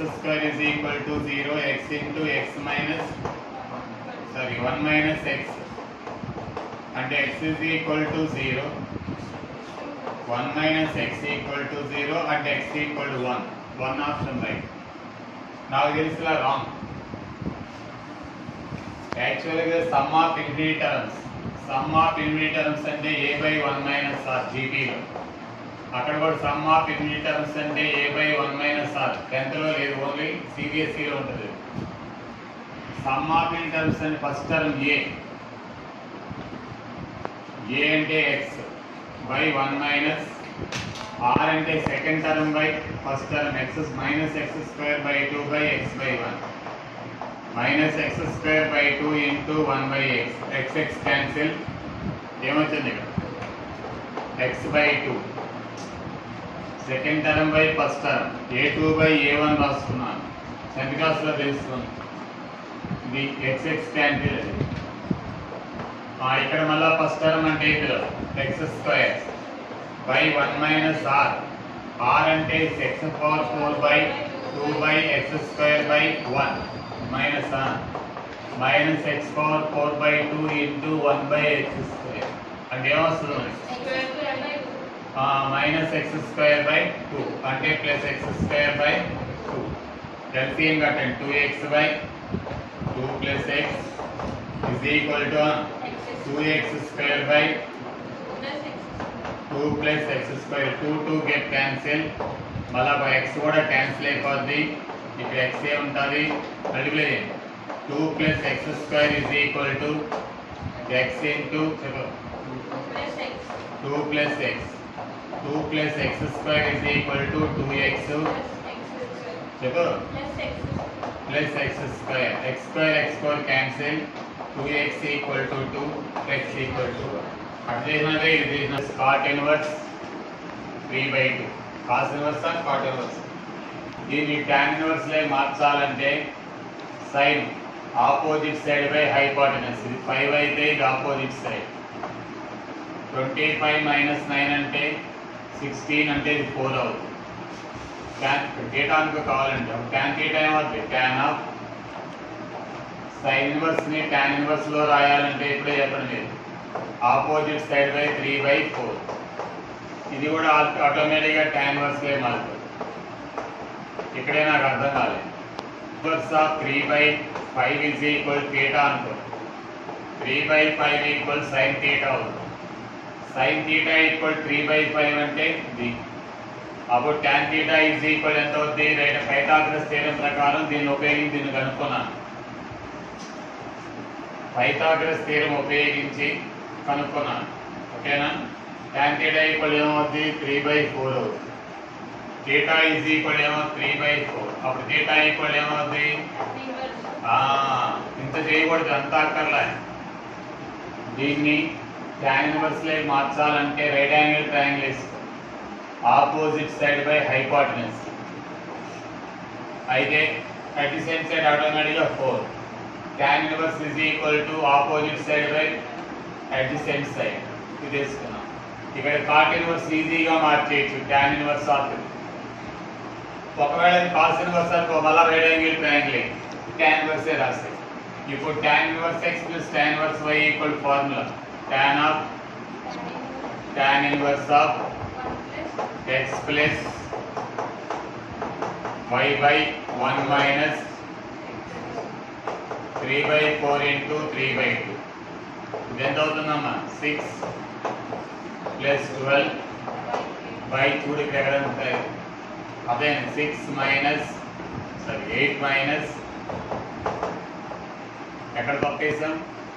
square is equal to 0 x into x minus sorry 1 minus x అంటే x is equal to 0 1 minus x equal to 0 and x equal to 1 1 option right నాకు తెలిసిలా wrong యాక్చువల్గా sum of infinity terms sum of infinity terms అంటే a by one minus r జీపీలో అక్కడ కూడా sum of infinity terms అంటే a by one minus r టెన్త్లో లేదు ఓన్లీ సిబిఎస్ఈలో ఉంటుంది సమ్ ఆఫ్ ఇన్ టర్మ్స్ అంటే ఫస్ట్ టర్మ్ ఏ ఏ అంటే x by one minus r అంటే second term by first term x minus x square by two by x by one minus x square by two into one by x x x cancel ఏమొచ్చింది ఇక్కడ x by two second term by first term a two by a one రాసుకున్నాను tenth క్లాస్లో తెలుస్తుంది ఇది X x cancel అది ఆ, ఇక్కడ మళ్ళా ఫస్ట్ టర్మ్ అంటే ఇందులో x square by one minus r r అంటే x power four by two by x square by one minus minus x power four by two into one by x square అంటే ఏమొస్తుంది minus x square by two అంటే plus x square by two LCM కట్టండి two x by two plus x is equal to two x square by two plus x square two two get cancel మళ్ళా x కూడా cancel అయిపోద్ది ఇక్కడ x a ఉంటుంది multiply చేయండి two plus x square is equal to x into చెప్పు two plus x two plus x square is equal to two x చెప్పు plus x square x square x square cancel two x equal to two x equal to అటు చేసినదే ఇది చేసిన cot inverse three by two cos inverse cot inverse దీన్ని tan inverse లే మార్చాలంటే sine opposite side by hypotenuse ఇది five అయితే ఇది opposite side twenty five minus nine అంటే సిక్స్టీన్ అంటే ఇది ఫోర్ అవుతుంది ట్యాన్ డేటా అనుకో కావాలంటే ట్యాన్ డేటా ఏమవుతుంది ట్యాన్ ఆఫ్ సైన్ ఇన్వర్స్ ని ట్యాన్ ఇన్వర్స్ లో రాయాలంటే ఇప్పుడే చెప్పడం లేదు opposite side by three by four ఇది కూడా ఆటోమేటిక్ గా ట్యాన్ ఇన్వర్స్ లే మారుతుంది ఇక్కడే నాకు అర్థం కాలేదు inverse of three by five is equal theta అనుకో three by five equal sine theta అవుతుంది sine theta equal three by five అంటే ఇది అప్పుడు ట్యాన్ థీటా ఈజ్ ఈక్వల్ ఎంత అవుతుంది రైట్ పైథాగరస్ థీరం ప్రకారం దీన్ని ఉపయోగించి దీన్ని కనుక్కున్నాను పైథాగరస్ థీరం ఉపయోగించి కనుక్కున్నాను ఓకేనా ట్యాన్ థీటా ఈక్వల్ ఏమవుతుంది త్రీ బై ఫోర్ అవుతుంది థీటా ఈజ్ ఈక్వల్ ఏమో త్రీ బై ఫోర్ అప్పుడు థీటా ఈక్వల్ ఏమవుతుంది ఆ, ఇంత చేయకూడదు అంత అక్కర్లే దీన్ని ట్యాన్ ఇన్వర్స్ లై మార్చాలంటే రైట్ యాంగిల్ ట్రయాంగిల్ వేసుకో ఆపోజిట్ సైడ్ బై హైపాటనస్ అయితే అట్ ది సేమ్ సైడ్ ఆటోమేటిక్గా four tan inverse is equal to opposite side by at the same side ఇది వేసుకున్నాం ఇక్కడ కాట్ ఇన్వర్స్ ఈజీగా మార్చేయచ్చు ట్యాన్ ఇన్వర్స్ ఆఫ్ ఒకవేళ కాస్ ఇన్వర్స్ అనుకో మళ్ళీ రైట్ యాంగిల్ ట్రయాంగిల్ ట్యాన్ ఇన్వర్సే రాస్తాయి ఇప్పుడు tan inverse x plus tan inverse y equal formula tan of tan inverse of x plus y by 1 minus 3 by 4 into 3 by 2 ఇది ఎంత అవుతుందమ్మా six plus twelve by చూడు ఇక్కడ ఎక్కడ ఉంటాయి అదే six minus sorry eight minus ఎక్కడ తప్పేసాం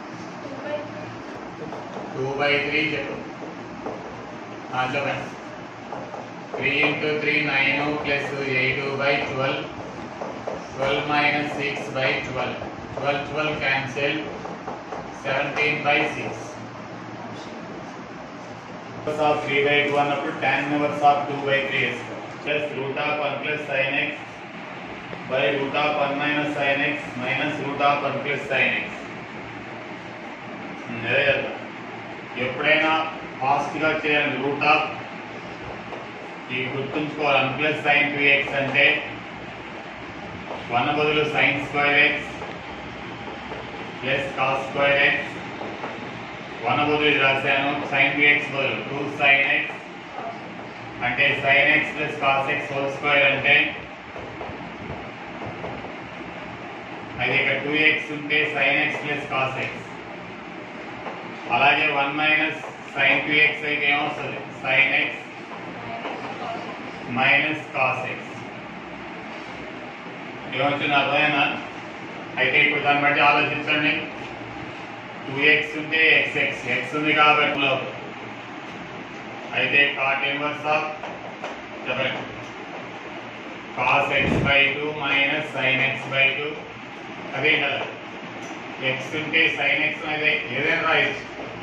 టూ బై త్రీ చెప్పు చెప్పండి three into three nine plus eight by twelve twelve minus six by twelve twelve twelve cancel seventeen by six of three by two అన్నప్పుడు ten inverse of two by three వేస్తాం plus root of one plus sin x by root of one minus sin X minus root of one plus sin x అదే కదా ఎప్పుడైనా ఫాస్ట్గా చేయాలి root of ఈ గుర్తుంచుకోవాలి one plus sin two x అంటే one బదులు sin square x plus cos square x one బదులు ఇది రాశాను సైన్ ఎక్స్ బదులు టూ సైన్ ఎక్స్ అంటే sin x plus cos x whole square అంటే అది ఇక్కడ టూ ఎక్స్ ఉంటే sin x plus cos x అలాగే one minus sin two x అయితే ఏమొస్తుంది సైన్ ఎక్స్ మైనస్ కాస్ ఎక్స్ ఏమొచ్చింది అర్థమైనా అయితే ఇప్పుడు దాన్ని బట్టి ఆలోచించండి టూ ఎక్స్ ఉంటే ఎక్స్ ఎక్స్ ఎక్స్ ఉంది కాబట్టి లో. అయితే కాట్ ఇన్వర్స్ ఆఫ్ చెప్పండి cos x by two minus sin x by two అదే కదా ఎక్స్ ఉంటే సైన్ ఎక్స్ అదే ఏదైనా రాయొచ్చు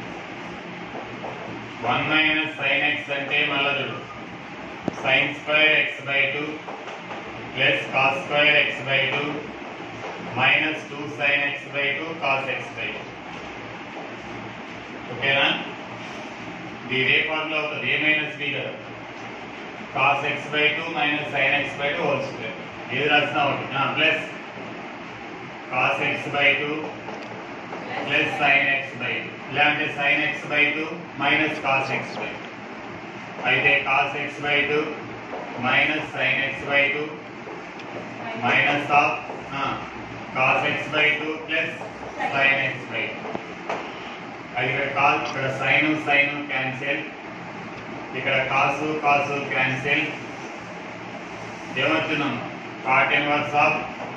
వన్ మైనస్ సైన్ ఎక్స్ అంటే మళ్ళా చూడు sin square x by two plus cos square x by two minus two sin x by two cos x by two ఓకేనా ఇది ఇదే ఫార్ములా అవుతుంది ఏ మైనస్ బి కదా cos x by two minus sin x by two whole square ఏది రాసినా ఒకటి plus cos x by two plus sin x by two ఇలాంటి sin x by two minus cos x by two అయితే cos x by two minus sin x by two minus of cos x by two plus sin x by two అది ఇక్కడ cos ఇక్కడ sin sin cancel ఇక్కడ cos cos cancel ఏమొచ్చున్నాం cot inverse of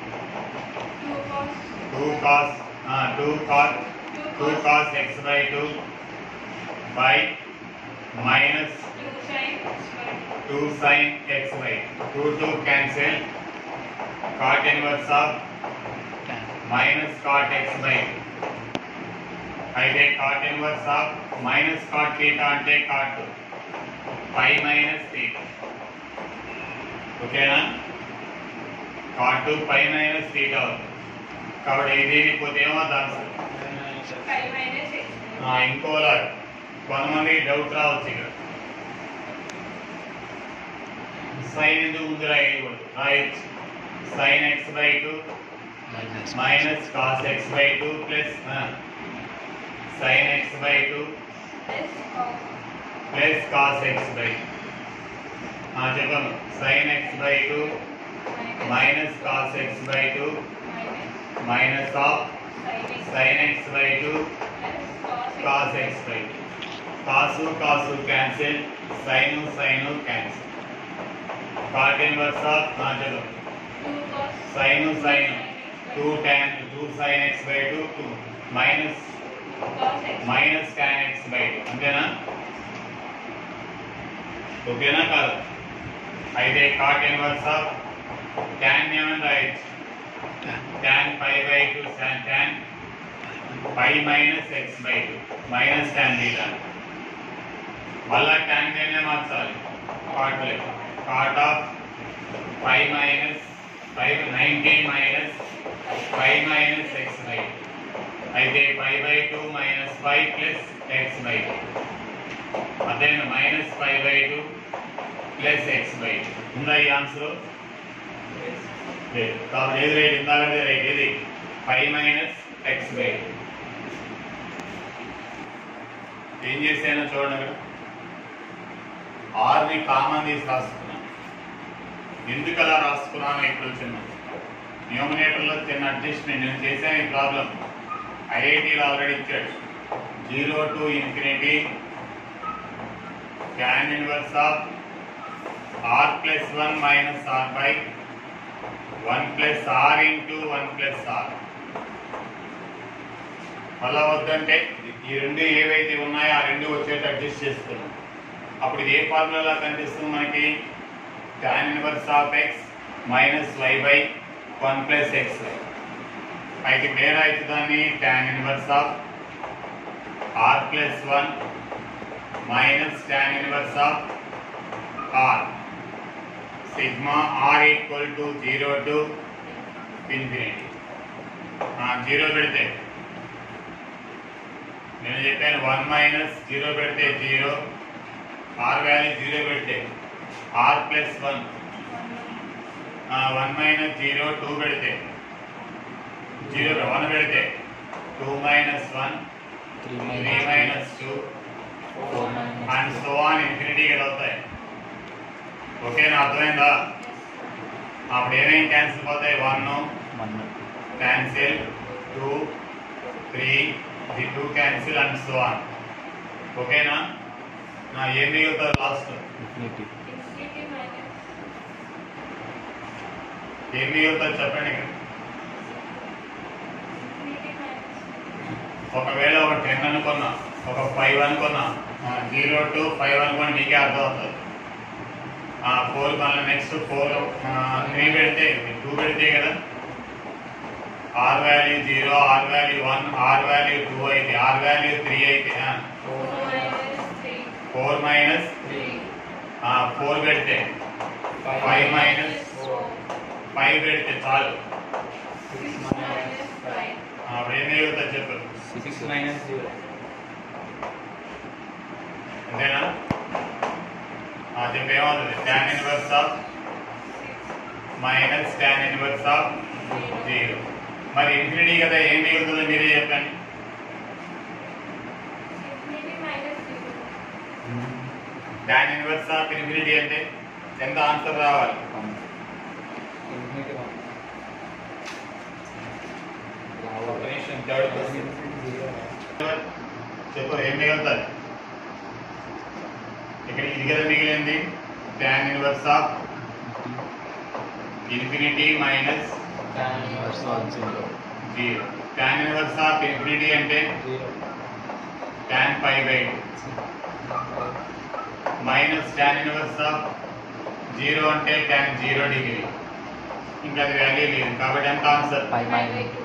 two cos two cos two cos x by two by minus two sin x by two two cancel cot inverse of minus cot x by అయితే cot inverse of minus cot theta అంటే cot pi minus theta ఓకేనా cot pi minus theta అవుతుంది కాబట్టి ఇది పోతే ఏమో దాని ఇంకోలా కొంతమంది డౌట్ రావచ్చు ఇక్కడ సైన్ ఎందుకు ముందు రాయకూడదు రాయొచ్చు sin x by two minus cos x by two plus sin x by two plus cos x by చెప్పను sin x by two minus cos x by two minus of sin x by two cos x by two cos cos cancel sin sin cancel cot inverse of చెప్పు sin sin two tan two sin x by two two minus minus tan x by two అంతేనా ఓకేనా కాదు అయితే cot inverse of tan ఏమని రాయొచ్చు tan pi by two tan pi minus x by two minus tan theta మళ్ళా tan దేనే మార్చాలి cot లెక్క cot of pi minus pi ninety minus pi minus x by two అయితే pi by two minus five plus x by two అదే minus five by two plus x by two ఉందా ఈ answer లేదు కాబట్టి ఏది right ఇందాకదే right ఏది five minus x by two ఏం చేశానో చూడండి అక్కడ ఆర్ని కామన్ తీసి రాసుకున్నాను ఎందుకు అలా రాసుకున్నాను ఇప్పుడు చిన్న న్యూమినేటర్లో చిన్న అడ్జస్ట్మెంట్ నేను చేశాను ఈ ప్రాబ్లం ఐఐటీలో ఆల్రెడీ ఇచ్చాడు zero to infinity tan inverse of r plus 1 minus r by 1 plus r into 1 plus r మళ్ళా వద్దంటే ఈ రెండు ఏవైతే ఉన్నాయో ఆ రెండు వచ్చేట్టు అడ్జస్ట్ చేసుకున్నాం అప్పుడు ఇది ఏ ఫార్ములా కనిపిస్తుంది మనకి tan inverse of x minus y by one plus x y అయితే వేరే అయితే దాన్ని tan inverse of r plus one minus tan inverse of r sigma r equal to 0 to infinity zero పెడితే నేను చెప్పాను వన్ మైనస్ జీరో పెడితే zero r value zero పెడితే r plus one one minus zero two పెడితే zero one పెడితే two minus one three three minus two four and so on infinity కదా అవుతాయి ఓకేనా అర్థమైందా అప్పుడు ఏమేమి క్యాన్సిల్ పోతాయి one one cancel two three the two cancel and so on ఓకేనా నా ఏం మిగులుతుంది లాస్ట్ ఇన్ఫినిటీ ఏం మిగులుతుంది చెప్పండి ఇక్కడ ఒకవేళ ఒక టెన్ అనుకున్నా ఒక ఫైవ్ అనుకున్నా జీరో టు ఫైవ్ అనుకుని మీకే అర్థం అవుతుంది ఫోర్ మళ్ళీ నెక్స్ట్ ఫోర్ త్రీ పెడితే టూ పెడితే కదా r value zero r value one r value two అయితే ఆర్ వాల్యూ త్రీ అయితే ఫోర్ మైనస్ ఫోర్ పెడితే ఫైవ్ మైనస్ ఫైవ్ పెడితే చాలు అప్పుడు ఏం మిగులుతుంది చెప్పు సిక్స్ మైనస్ జీరో అంతేనా ఆ, చెప్పు ఏమవుతుంది tan inverse of minus tan inverse of zero మరి ఇన్ఫినిటీ కదా ఏం మిగులుతుందో మీరే చెప్పండి tan ఇన్వర్స్ ఆఫ్ ఇన్ఫినిటీ అంటే ఎంత ఆన్సర్ రావాలి ఇన్ఫినిటీ వన్ ఒక నిమిషం థర్డ్ క్వశ్చన్ చెప్పు ఏం మిగులుతుంది ఇక్కడ ఇది కదా మిగిలింది tan inverse of infinity minus inverse of zero zero tan inverse of infinity అంటే zero tan pi by minus tan inverse of zero అంటే tan జీరో డిగ్రీ ఇంకా అది వాల్యూ లేదు కాబట్టి ఎంత ఆన్సర్ ఫైవ్ మైనస్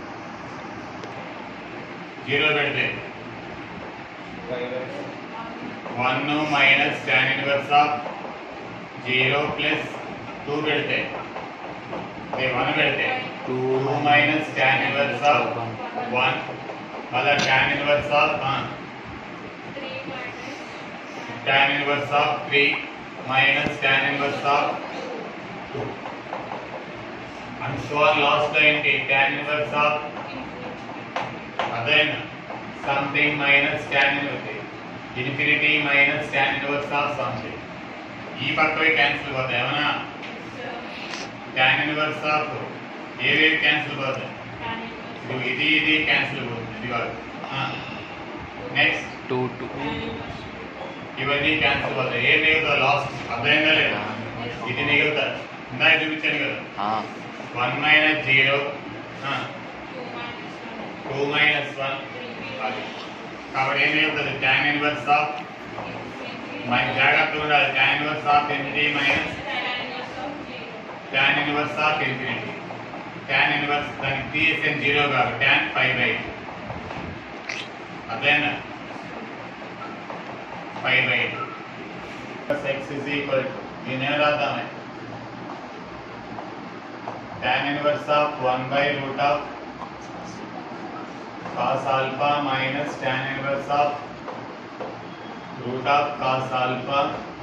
జీరో పెడితే five one minus tan inverse of zero plus two పెడితే వన్ పెడితే two two minus tan inverse of one మళ్ళీ tan inverse of tan inverse of three minus tan inverse of two and so last ఏంటి tan inverse of అదైనా something minus tan inverse infinity minus tan inverse of something ఈ పక్కవి cancel పోతాయి ఏమన్నా tan inverse of ఏవేవి cancel పోతాయి ఇది ఇది ఇది క్యాన్సిల్ పోతుంది ఇది కాదు నెక్స్ట్ టూ టూ ఇవన్నీ క్యాన్సిల్ పోతాయి ఏ మిగులుతుంది లాస్ట్ అర్థమైందా లేదా ఇది మిగులుతుంది ఇందా చూపించాను కదా one minus zero two minus one అది కాబట్టి ఏం మిగులుతుంది ట్యాన్ ఇన్వర్స్ ఆఫ్ మనకి జాగ్రత్తగా ఉండాలి tan inverse of infinity minus tan inverse of infinity tan inverse దానికి టీఎస్ఎన్ జీరో కాదు ట్యాన్ ఫైవ్ బై అర్థమైందా five by x is equal to దీని ఏం రాద్దామే tan inverse of one by root of cos alpha minus tan inverse of root of cos alpha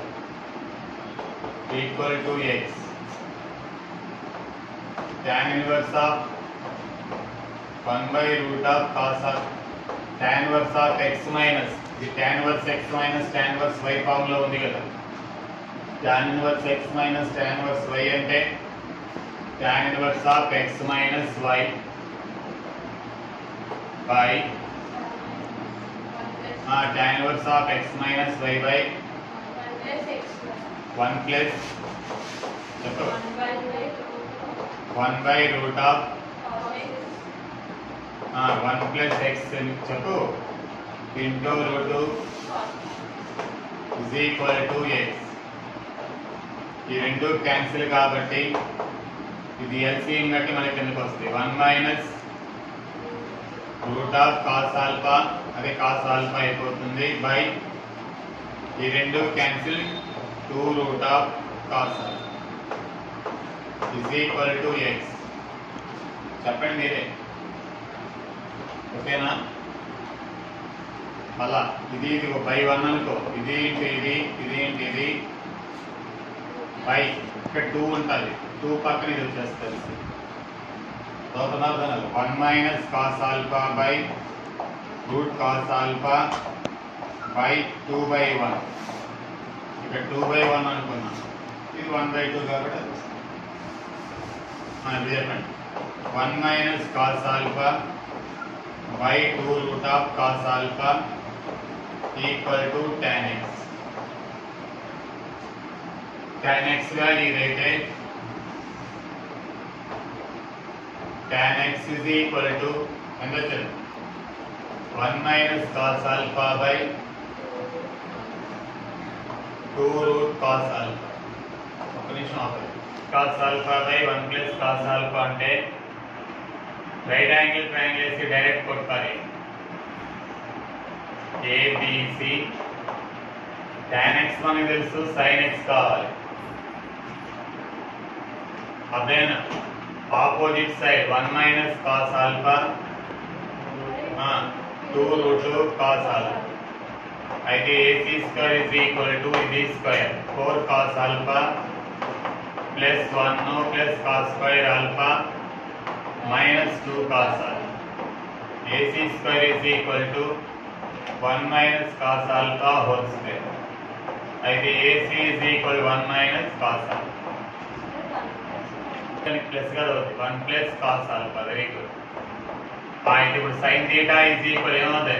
equal to x. Tan inverse of 1 by root of cos of tan inverse of x minus ఇది tan inverse x minus tan inverse y form లో ఉంది కదా tan inverse x minus tan inverse y అంటే tan inverse of x minus y by uh, tan inverse of x minus y by 1 plus చెప్పు 1 by root of uh, 1 plus x అని చెప్పు into root is equal to x ఈ రెండు cancel కాబట్టి ఇది LCM బట్టి మనకి కిందకి వస్తుంది one minus root of cos alpha అదే కాస్ ఆల్ఫా అయిపోతుంది బై ఈ రెండు cancel two root of cos alpha is equal to x చెప్పండి మీరే ఓకేనా మళ్ళా ఇది ఇది బై వన్ అనుకో ఇది ఇంటి ఇది ఇది ఇంటి ఇది బై ఇక్కడ టూ ఉంటుంది టూ పక్కన ఇది వచ్చేస్తుంది చదువుతున్నారు one minus cos alpha by root cos alpha by two by one ఇక్కడ టూ బై వన్ అనుకున్నాం ఇది వన్ బై టూ కాబట్టి అది వస్తుంది. ఆ, ఇది చెప్పండి one minus cos alpha by two root of cos alpha equal to tan x tan x value ఇదైతే tan x is equal to ఎంత వచ్చింది one minus cos alpha by two root cos alpha ఒక నిమిషం ఆపండి cos alpha by one plus cos alpha అంటే right angle triangle వేసి direct కొట్టాలి ABC tan x మనకి తెలుసు sin x కావాలి అదేనా opposite side one minus cos alpha two root cos alpha అయితే AC square is equal to ఇది square four cos alpha plus one plus cos square alpha minus two cos alpha AC square is equal to one minus cos alpha whole square అయితే AC is equal one minus cos alpha plus గా అవుతుంది one plus cos alpha very good అయితే ఇప్పుడు sin theta is equal ఏమవుతుంది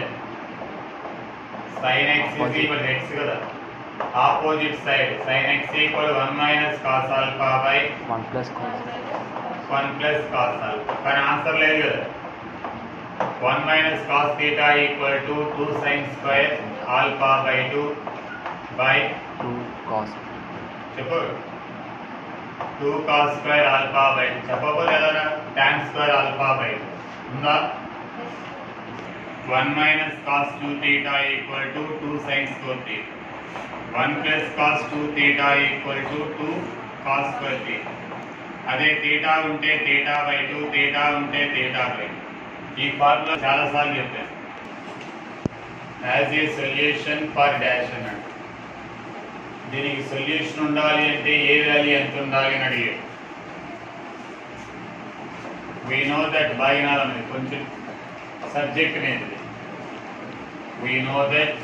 sin x is equal x కదా opposite side sin X equal one minus cos alpha by one plus cos one plus cos alpha కానీ answer లేదు కదా one minus cos theta equal to two sin square alpha by two by two cos చెప్పు two cos square alpha by చెప్పబోదు కదా tan square alpha by ఉందా one minus cos two theta equal to two sin square theta one plus cos two theta equal to two cos square theta అదే theta ఉంటే theta by two theta ఉంటే theta by ఈ formula చాలా సార్లు చెప్పాను as a solution for dash అన్నాడు దీనికి solution ఉండాలి అంటే ఏ వాల్యూ ఎంత ఉండాలి అని అడిగాడు వీ నో దట్ బాగినాలం కొంచెం సబ్జెక్ట్ అనేది we know that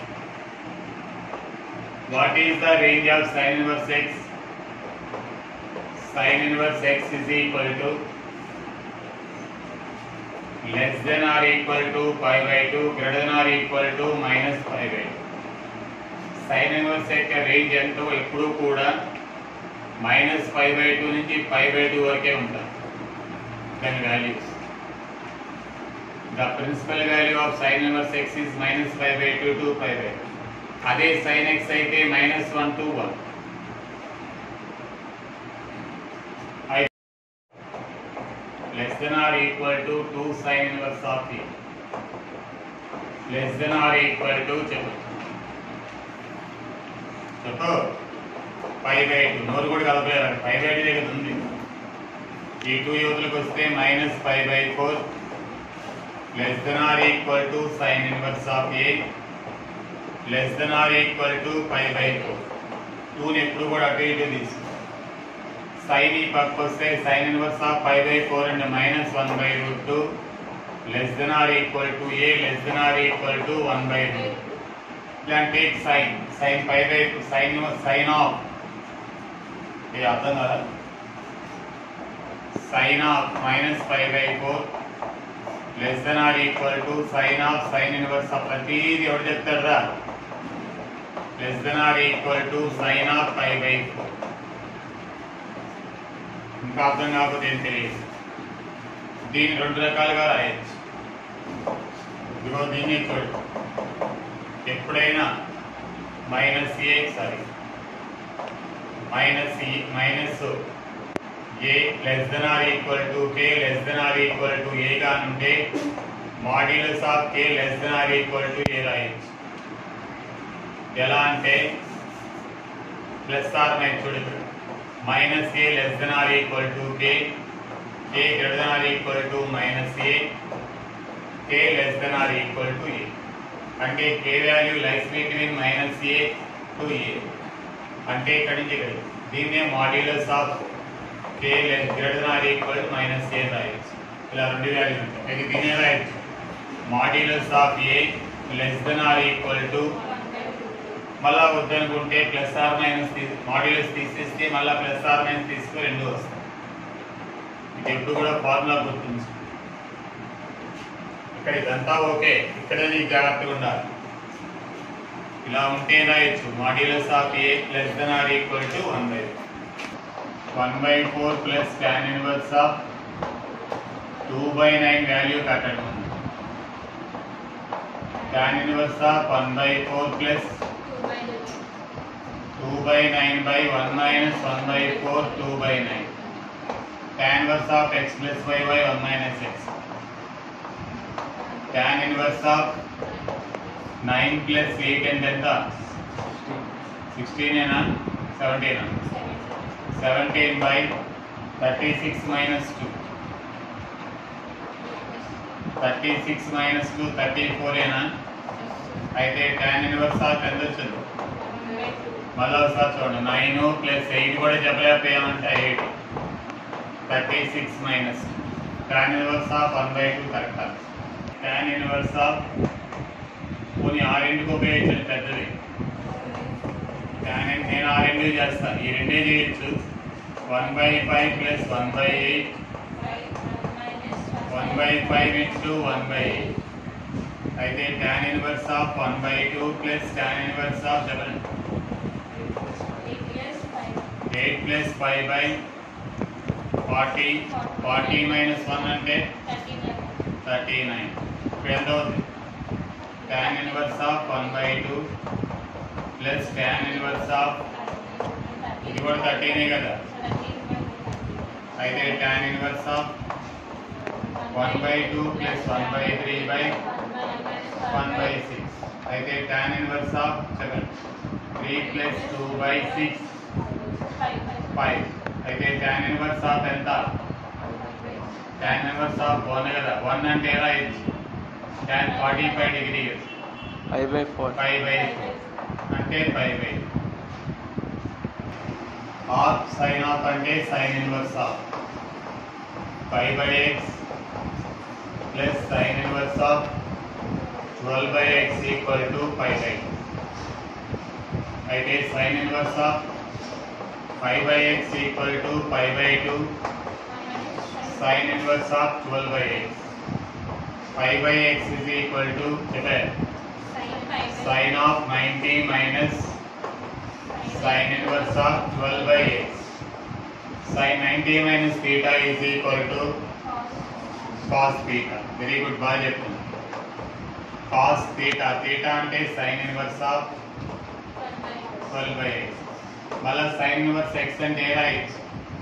what is the range of sign inverse x sin inverse x is equal to less than or equal to five by two greater than or equal to minus five by two sign inverse యొక్క range ఎంతో ఎప్పుడూ కూడా minus five by two నుంచి five by two వరకే ఉంటుంది దాని values the principal value of sign inverse x is minus five by two to five by two అదే sin x అయితే minus one to one less than or equal to two sign inverse of ఈ less than or equal to చెప్పు చెప్పు five by two నోరు కూడా కలపలేదు five by two దగ్గర ఉంది ఈ టూ యువతలకు వస్తే minus five by four less than or equal to sine inverse of A less than or equal to five by four టూని ఎప్పుడు కూడా అటు ఇటు తీసు సైన్ ఈ పక్క వస్తే sine inverse of five by four and minus one by root two less than or equal to A less than or equal to one by root ఇలాంటి sine sine five by sine sine of ఇది అర్థం కదా sine of minus five by four less than or equal to sine of sign inverse of ప్రతిదీ ఎవరు చెప్తారా less than or equal to sine of five by four ఇంకా అర్థం కాకపోతే ఏం తెలియదు దీన్ని రెండు రకాలుగా రాయొచ్చు ఇదిగో దీన్ని చూడు ఎప్పుడైనా మైనస్ ఏ సారీ మైనస్ ఈ minus A less than or equal to K less than or equal to A గా ఉంటే modulus of K less than or equal to A రాయొచ్చు ఎలా అంటే ప్లస్ ఆర్ మైనస్ చూడు ఇక్కడ minus A less than or equal to K K greater than or equal to minus A K less than or equal to A అంటే K value lies between minus A to A అంటే ఇక్కడి నుంచి ఇక్కడ దీన్నే modulus of K less greater or equal to minus A రాయొచ్చు ఇలా రెండు values ఉంటాయి ఇది దీనే రాయొచ్చు modulus of A less than or equal to మళ్ళా వద్దనుకుంటే ప్లస్ ఆర్ మైనస్ తీ మాడ్యులస్ తీసేస్తే మళ్ళా ప్లస్ ఆర్ మైనస్ తీసుకుని రెండు వస్తాయి ఇది ఎప్పుడు కూడా ఫార్ములా గుర్తుంచు ఇక్కడ ఇదంతా ఓకే ఇక్కడ నీకు జాగ్రత్తగా ఉండాలి ఇలా ఉంటే రాయొచ్చు modulus of A less than or equal to one by one by four plus tan inverse of two by nine value కట్టడం tan inverse of one by four plus two by nine by one minus one by four two by nine tan inverse of x plus y by 1 minus x. tan inverse of 9 plus 8 and ఎంత 16 ఏనా 17 ఏనా 17 by 36 minus 2 36 minus 2 34 ఏనా అయితే tan inverse of ఎంత వచ్చింది మళ్ళీ ఒకసారి చూడండి నైన్ ప్లస్ ఎయిట్ కూడా చెప్పలేకపోయామంటే eight thirty six minus tan inverse of one by two correct tan inverse of పోనీ ఆ రెండుకి ఉపయోగించండి పెద్దది tan ఇన్- నేను ఆ రెండు చేస్తాను ఈ రెండే చేయొచ్చు one by five plus one by eight one by five into one by eight అయితే tan inverse of one by two plus tan inverse of seven eight plus five by forty forty minus one అంటే thirty nine ఇప్పుడు ఎంత అవుతుంది tan inverse of one by two plus tan inverse of ఇది కూడా థర్టీనే కదా అయితే tan inverse of one by two plus one by three by one by six అయితే tan inverse of seven three plus two by six five అయితే tan inverse of ఎంత tan inverse of one కదా one అంటే ఎలా ఇచ్చి tan forty five degree five by four five by అంటే five by of sine of అంటే sine inverse of five by x plus sine inverse of twelve by x equal to five by అయితే sine inverse of five by x equal to five by two sign inverse of twelve by x five by x is equal to చెప్పారు sin of 90 minus sin inverse of 12 by x. Sin 90 minus theta is equal to cos theta. Very good, బాగా చెప్తుంది cos theta. theta అంటే sin inverse of 12 by x. మళ్ళా sin inverse x అంటే ఎలా x?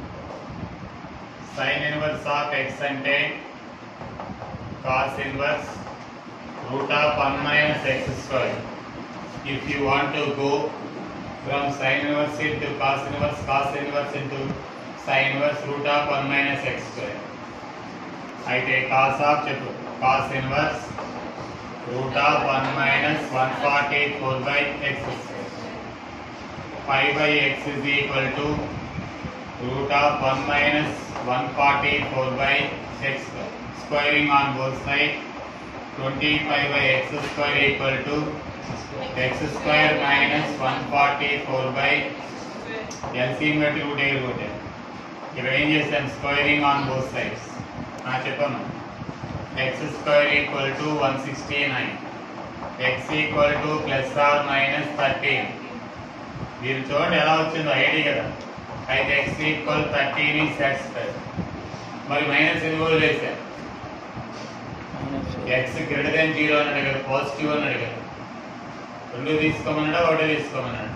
sin inverse of x అంటే cos inverse root of 1 minus x square. If you want to go from sin inverse into cos inverse, cos inverse into sin inverse root of 1 minus x square. అయితే cos of చెప్పు cos inverse root of 1 minus 144 by x square. 5 by x is equal to root of 1 minus 144 by x square. Squaring on both sides 25 by x square equal to x square minus 144 by LCM బట్టి root ఎయిర్ కొట్టాను ఇక్కడ ఏం చేశాను squaring on both sides చెప్పమ్మా x square equal to one sixty nine x equal to plus or minus thirteen మీరు చూడండి ఎలా వచ్చిందో ఐడి కదా అయితే ఎక్స్ ఈక్వల్ థర్టీన్ ఈ సెట్స్ మరి మైనస్ ఎన్ని రోజులు వేసారు ఎక్స్ గ్రేటర్ దాన్ జీరో అన్నాడు కదా పాజిటివ్ అన్నాడు కదా రెండు తీసుకోమన్నాడా ఒకటే తీసుకోమన్నాడు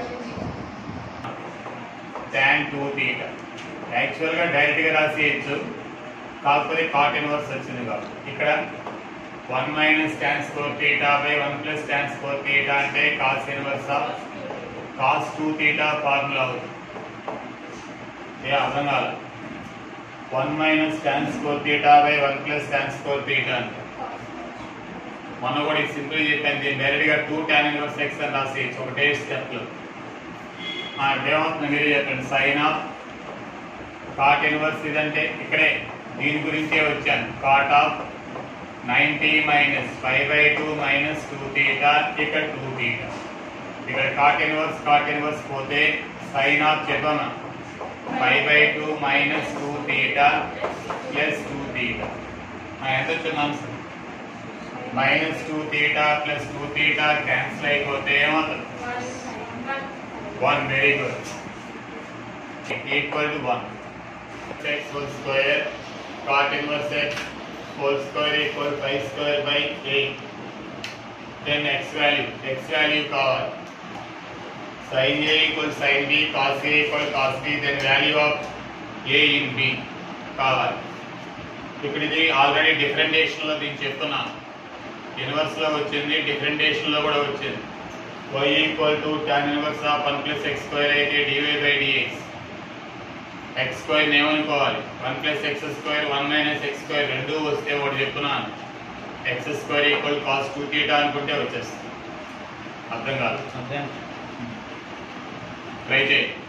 ట్యాన్ టూ థీటా యాక్చువల్గా డైరెక్ట్గా రాసేయచ్చు కాకపోతే కాట్ ఇన్వర్స్ వచ్చింది కాబట్టి ఇక్కడ one minus tan square theta by one plus tan square theta అంటే cos inverse of cos two theta formula అవుతుంది ఏ అర్థం కాదు one minus tan square theta by one plus tan square theta అంటే మొన్న కూడా ఇది సింపుల్ చెప్పాను దీన్ని డైరెక్ట్ గా టూ ట్యాన్ ఇన్వర్స్ ఎక్స్ అని రాసేయచ్చు ఒకటే స్టెప్ లో ఏమవుతుంది మీరే చెప్పండి సైన్ ఆఫ్ కాట్ ఇన్వర్స్ ఇదంటే ఇక్కడే దీని గురించే వచ్చాను cot of ninety minus five by two minus two theta ఇక్కడ టూ థీటా ఇక్కడ కాట్ ఇన్వర్స్ కాట్ ఇన్వర్స్ పోతే సైన్ ఆఫ్ చెప్పమా five by two minus two theta plus two theta ఎంత వచ్చింది sir minus two theta plus two theta cancel అయిపోతే ఏమవుతుంది one very good equal to one x whole square cot inverse x whole square equal five square by eight then x value X value కావాలి sin A equals sin B, cos A equals cos B, then value of A in B కావాలి ఇక్కడ ఇది already differentiation లో నేను చెప్తున్నాను inverse లో వచ్చింది differentiation లో కూడా వచ్చింది y equal to tan inverse of one plus x square అయితే dy by dx x square ఏమనుకోవాలి one plus x square one minus x square రెండు వస్తే ఒకటి చెప్తున్నాను x square equal cos two theta అనుకుంటే వచ్చేస్తుంది అర్థం కాదు అంతే ట్రై చేయి